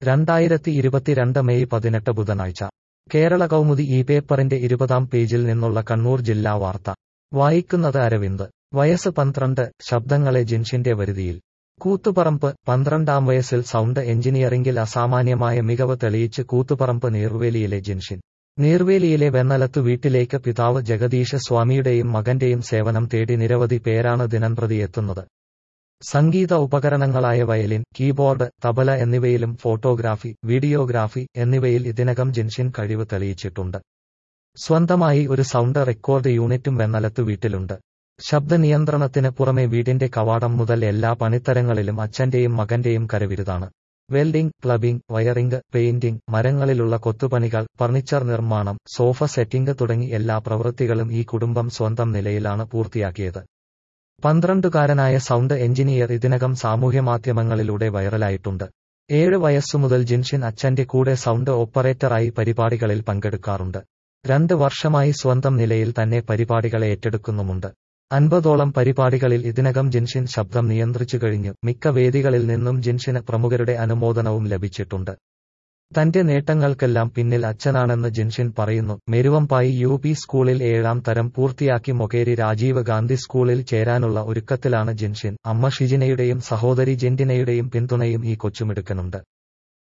രണ്ടായിരത്തി ഇരുപത്തിരണ്ട് മെയ് പതിനെട്ട് ബുധനാഴ്ച കേരള കൗമുദി ഈ പേപ്പറിന്റെ ഇരുപതാം പേജിൽ നിന്നുള്ള കണ്ണൂർ ജില്ലാ വാർത്ത വായിക്കുന്നത് അരവിന്ദ് വയസ്സ് പന്ത്രണ്ട് ശബ്ദങ്ങളെ ജിൻഷിന്റെ വരുതിയിൽ കൂത്തുപറമ്പ് പന്ത്രണ്ടാം വയസ്സിൽ സൗണ്ട് എഞ്ചിനീയറിംഗിൽ അസാമാന്യമായ മികവ് തെളിയിച്ച് കൂത്തുപറമ്പ് നീർവേലിയിലെ ജിൻഷിൻ നീർവേലിയിലെ വെന്നലത്തു വീട്ടിലേക്ക് പിതാവ് ജഗദീഷ് സ്വാമിയുടെയും മകന്റെയും സേവനം തേടി നിരവധി പേരാണ് ദിനംപ്രതി എത്തുന്നത് സംഗീത ഉപകരണങ്ങളായ വയലിൻ കീബോർഡ് തബല എന്നിവയിലും ഫോട്ടോഗ്രാഫി വീഡിയോഗ്രാഫി എന്നിവയിൽ ഇതിനകം ജിൻഷിൻ കഴിവ് തെളിയിച്ചിട്ടുണ്ട് സ്വന്തമായി ഒരു സൗണ്ട് റെക്കോർഡ് യൂണിറ്റും വെന്നലത്തു വീട്ടിലുണ്ട് ശബ്ദ നിയന്ത്രണത്തിന് പുറമെ വീടിന്റെ കവാടം മുതൽ എല്ലാ പണിത്തരങ്ങളിലും അച്ഛന്റെയും മകന്റെയും കരവിരുതാണ് വെൽഡിംഗ് ക്ലബിംഗ് വയറിംഗ് പെയിന്റിംഗ് മരങ്ങളിലുള്ള കൊത്തുപണികൾ ഫർണിച്ചർ നിർമ്മാണം സോഫ സെറ്റിംഗ് തുടങ്ങി എല്ലാ പ്രവൃത്തികളും ഈ കുടുംബം സ്വന്തം നിലയിലാണ് പൂർത്തിയാക്കിയത് പന്ത്രണ്ടുകാരനായ സൗണ്ട് എഞ്ചിനീയർ ഇതിനകം സാമൂഹ്യമാധ്യമങ്ങളിലൂടെ വൈറലായിട്ടുണ്ട് ഏഴ് വയസ്സുമുതൽ ജിൻഷിൻ അച്ഛന്റെ കൂടെ സൗണ്ട് ഓപ്പറേറ്ററായി പരിപാടികളിൽ പങ്കെടുക്കാറുണ്ട് രണ്ട് വർഷമായി സ്വന്തം നിലയിൽ തന്നെ പരിപാടികൾ ഏറ്റെടുക്കുന്നുമുണ്ട് അൻപതോളം പരിപാടികളിൽ ഇതിനകം ജിൻഷിൻ ശബ്ദം നിയന്ത്രിച്ചു കഴിഞ്ഞു മിക്ക വേദികളിൽ നിന്നും ജിൻഷിന് പ്രമുഖരുടെ അനുമോദനവും ലഭിച്ചിട്ടുണ്ട് തന്റെ നേട്ടങ്ങൾക്കെല്ലാം പിന്നിൽ അച്ഛനാണെന്ന് ജിൻഷിൻ പറയുന്നു മെരുവമ്പായി യു പി സ്കൂളിൽ ഏഴാം തരം പൂർത്തിയാക്കി മൊകേരി രാജീവ് ഗാന്ധി സ്കൂളിൽ ചേരാനുള്ള ഒരുക്കത്തിലാണ് ജിൻഷിൻ അമ്മ ഷിജിനയുടെയും സഹോദരി ജെന്റിനയുടെയും പിന്തുണയും ഈ കൊച്ചുമിടുക്കനുണ്ട്